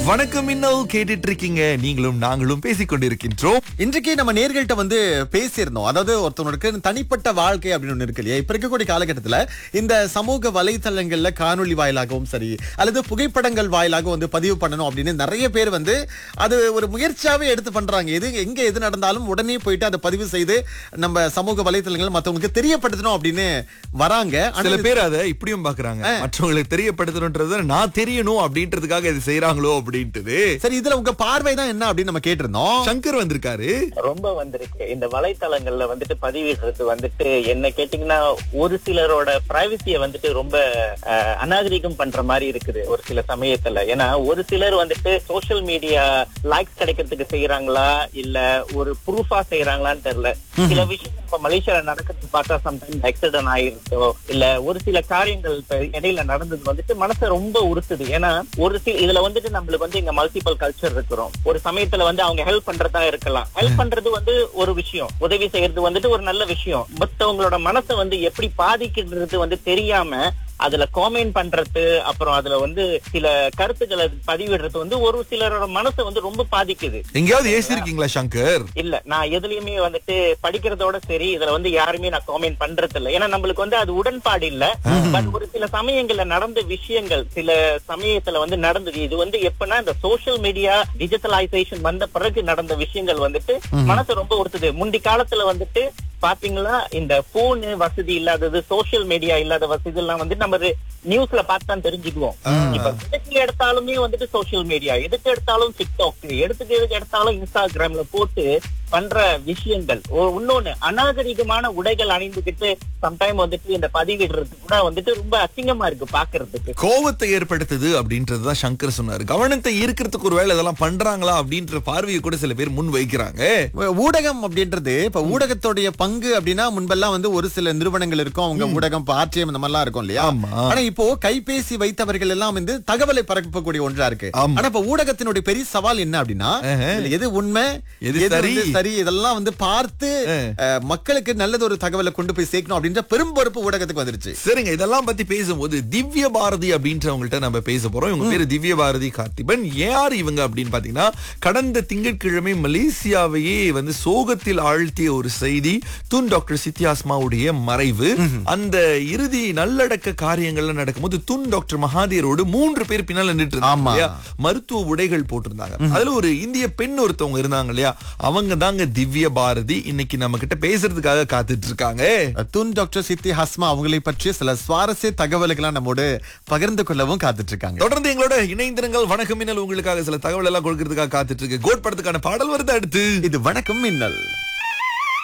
வணக்கம் இன்னும் கேட்டுட்டு இருக்கீங்க நீங்களும் நாங்களும் பேசிக் கொண்டிருக்கின்றோம் இன்றைக்கு நம்ம நேர்கள்ட்ட வந்து பேசியிருந்தோம் அதாவது ஒருத்தவனுக்கு தனிப்பட்ட வாழ்க்கை அப்படின்னு ஒண்ணு இருக்கு இல்லையா இப்ப இருக்கக்கூடிய காலகட்டத்துல இந்த சமூக வலைத்தளங்கள்ல காணொளி வாயிலாகவும் சரி அல்லது புகைப்படங்கள் வாயிலாக வந்து பதிவு பண்ணணும் அப்படின்னு நிறைய பேர் வந்து அது ஒரு முயற்சியாவே எடுத்து பண்றாங்க எது எங்க எது நடந்தாலும் உடனே போயிட்டு அதை பதிவு செய்து நம்ம சமூக வலைத்தளங்கள் மத்தவங்களுக்கு தெரியப்படுத்தணும் அப்படின்னு வராங்க ஆனா சில பேர் அதை இப்படியும் பாக்குறாங்க மற்றவங்களுக்கு தெரியப்படுத்தணும்ன்றது நான் தெரியணும் அப்படின்றதுக்காக இது செய்யறாங்களோ அப்படின்ட்டு சரி இதுல உங்க பார்வை தான் என்ன அப்படின்னு நம்ம கேட்டிருந்தோம் சங்கர் வந்திருக்காரு ரொம்ப வந்திருக்கு இந்த வலைத்தளங்கள்ல வந்துட்டு பதிவிடுறது வந்துட்டு என்ன கேட்டீங்கன்னா ஒரு சிலரோட பிரைவசிய வந்துட்டு ரொம்ப அஹ், அநாகரிகம் பண்ற மாதிரி இருக்குது ஒரு சில சமயத்துல ஏன்னா ஒரு சிலர் வந்துட்டு சோஷியல் மீடியா லைக்ஸ் கிடைக்கிறதுக்கு செய்யறாங்களா இல்ல ஒரு ப்ரூஃபா செய்யறாங்களான்னு தெரியல சில விஷயம் இப்ப மலேசியால நடக்கிறது பார்த்தா சம்டைம் ஆக்சிடென்ட் ஆயிருச்சோ இல்ல ஒரு சில காரியங்கள் இப்ப இடையில நடந்தது வந்துட்டு மனசை ரொம்ப உறுத்துது ஏன்னா ஒரு சில இதுல வந்துட்டு நம்மளுக்கு வந்து இங்க மல்டிபிள் கல்ச்சர் இருக்கிறோம் ஒரு சமயத்துல வந்து அவங்க ஹெல்ப் பண்றதா இருக்கலாம் ஹெல்ப் பண்றது வந்து ஒரு விஷயம் உதவி செய்யறது வந்துட்டு ஒரு நல்ல விஷயம் மத்தவங்களோட மனசை வந்து எப்படி பாதிக்கிறது வந்து தெரியாம அதுல காமெண்ட் பண்றது அப்புறம் அதுல வந்து சில கருத்துக்களை பதிவிடுறது வந்து ஒரு சிலரோட மனசை வந்து ரொம்ப பாதிக்குது எங்கேயாவது ஏசி இருக்கீங்களா சங்கர் இல்ல நான் எதுலயுமே வந்துட்டு படிக்கிறதோட சரி இதுல வந்து யாருமே நான் காமெண்ட் பண்றது இல்ல ஏன்னா நம்மளுக்கு வந்து அது உடன்பாடு இல்ல பட் ஒரு சில சமயங்கள்ல நடந்த விஷயங்கள் சில சமயத்துல வந்து நடந்தது இது வந்து எப்பன்னா இந்த சோஷியல் மீடியா டிஜிட்டலைசேஷன் வந்த பிறகு நடந்த விஷயங்கள் வந்துட்டு மனசு ரொம்ப உறுத்துது முந்தி காலத்துல வந்துட்டு பாத்தீங்களா இந்த போனு வசதி இல்லாதது சோஷியல் மீடியா இல்லாத வசதி எல்லாம் வந்து நம்ம நியூஸ்ல பார்த்து தான் தெரிஞ்சுக்குவோம் இப்ப எதுக்கு எடுத்தாலுமே வந்துட்டு சோஷியல் மீடியா எதுக்கு எடுத்தாலும் டிக்டாக் எடுத்துக்கு எதுக்கு எடுத்தாலும் இன்ஸ்டாகிராம்ல போட்டு பண்ற விஷயங்கள் ஒ- இன்னொன்னு அநாகரிகமான உடைகள் அணிந்துகிட்டு சம்டைம் வந்துட்டு இந்த பதிவிடுறது கூட வந்துட்டு ரொம்ப அசிங்கமா இருக்கு பாக்குறதுக்கு கோவத்தை ஏற்படுத்துது அப்படின்றதுதான் சங்கர் சொன்னாரு கவனத்தை ஈர்க்கிறதுக்கு ஒரு வேலை இதெல்லாம் பண்றாங்களா அப்படின்ற பார்வையை கூட சில பேர் முன் வைக்கிறாங்க ஊடகம் அப்படின்றது இப்ப ஊடகத்துடைய பங்கு அப்படின்னா முன்பெல்லாம் வந்து ஒரு சில நிறுவனங்கள் இருக்கும் அவங்க ஊடகம் இப்ப ஆர்டிஎம் இந்த மாதிரிலாம் இருக்கும் இல்லையா ஆமா. ஆனா இப்போ கைபேசி வைத்தவர்கள் எல்லாம் வந்து தகவலை பரப்பக்கூடிய ஒன்றா இருக்கு ஆமா. ஆனா இப்ப ஊடகத்தினுடைய பெரிய சவால் என்ன அப்படின்னா இதுல எது உண்மை எது எது சரி? வந்து சரி இதெல்லாம் வந்து பார்த்து அஹ், மக்களுக்கு நல்லது ஒரு தகவலை கொண்டு போய் சேர்க்கணும் அப்படின்ற பெரும் பொறுப்பு ஊடகத்துக்கு வந்துருச்சு சரிங்க இதெல்லாம் பத்தி பேசும்போது திவ்ய பாரதி அப்படின்றவங்கள்ட்ட நம்ம பேச போறோம் இவங்க பேரு திவ்ய பாரதி கார்த்திபன் யார் இவங்க அப்படின்னு பாத்தீங்கன்னா கடந்த திங்கட்கிழமை மலேசியாவையே வந்து சோகத்தில் ஆழ்த்திய ஒரு செய்தி துன் டாக்டர் சித்தியாஸ்மாவுடைய மறைவு அந்த இறுதி நல்லடக்க காரியங்கள்ல நடக்கும்போது துன் டாக்டர் மகாதீரோடு மூன்று பேர் பின்னால நின்று ஆமா. இல்லையா மருத்துவ உடைகள் போட்டிருந்தாங்க அதுல ஒரு இந்திய பெண் ஒருத்தவங்க இருந்தாங்க இல்லையா அவங்க தாங்க திவ்ய பாரதி இன்னைக்கு நம்ம கிட்ட பேசுறதுக்காக காத்துட்டு இருக்காங்க துன் டாக்டர் சித்தி ஹஸ்மா அவங்களை பற்றிய சில சுவாரஸ்ய தகவல்கள்லாம் நம்மோடு பகிர்ந்து கொள்ளவும் காத்துட்டு இருக்காங்க தொடர்ந்து எங்களோட இணைந்திருங்கள் வணக்கம் மின்னல் உங்களுக்காக சில தகவல் எல்லாம் கொடுக்கறதுக்காக காத்துட்டு இருக்கு கோட் படத்துக்கான பாடல் வருது அடுத்து இது வணக்கம் மின்னல்